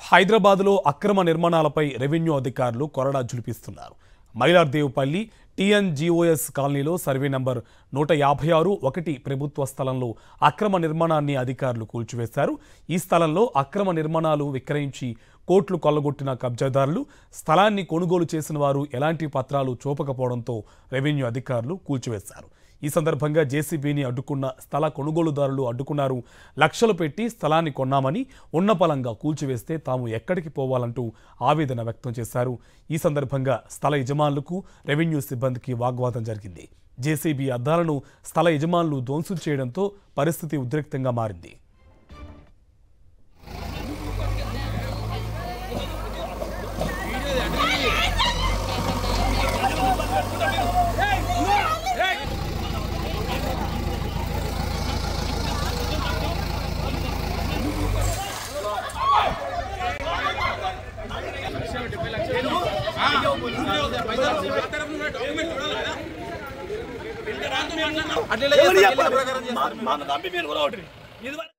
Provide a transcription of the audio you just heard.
హైదరాబాద్లో అక్రమ నిర్మాణాలపై రెవెన్యూ అధికారులు కొరడా జులిపిస్తున్నారు మైలార్దేవుపల్లి టీఎన్జిఓఎస్ కాలనీలో సర్వే నంబర్ నూట యాభై ఆరు ఒకటి ప్రభుత్వ స్థలంలో అక్రమ నిర్మాణాన్ని అధికారులు కూల్చివేశారు ఈ స్థలంలో అక్రమ నిర్మాణాలు విక్రయించి కోట్లు కొల్లగొట్టిన కబ్జాదారులు స్థలాన్ని కొనుగోలు చేసిన వారు ఎలాంటి పత్రాలు చూపకపోవడంతో రెవెన్యూ అధికారులు కూల్చివేశారు ఈ సందర్భంగా జేసీబీని అడ్డుకున్న స్థల కొనుగోలుదారులు అడ్డుకున్నారు లక్షలు పెట్టి స్థలాన్ని కొన్నామని ఉన్న పలంగా కూల్చివేస్తే తాము ఎక్కడికి పోవాలంటూ ఆవేదన వ్యక్తం చేశారు ఈ సందర్భంగా స్థల యజమానులకు రెవెన్యూ సిబ్బందికి వాగ్వాదం జరిగింది జేసీబీ అద్దాలను స్థల యజమానులు ధ్వంసం చేయడంతో పరిస్థితి ఉద్రిక్తంగా మారింది ఎవరు చెప్పాలి? మా- మా నమ్మి మీరు కూడా ఒకటి. ఇది వరకు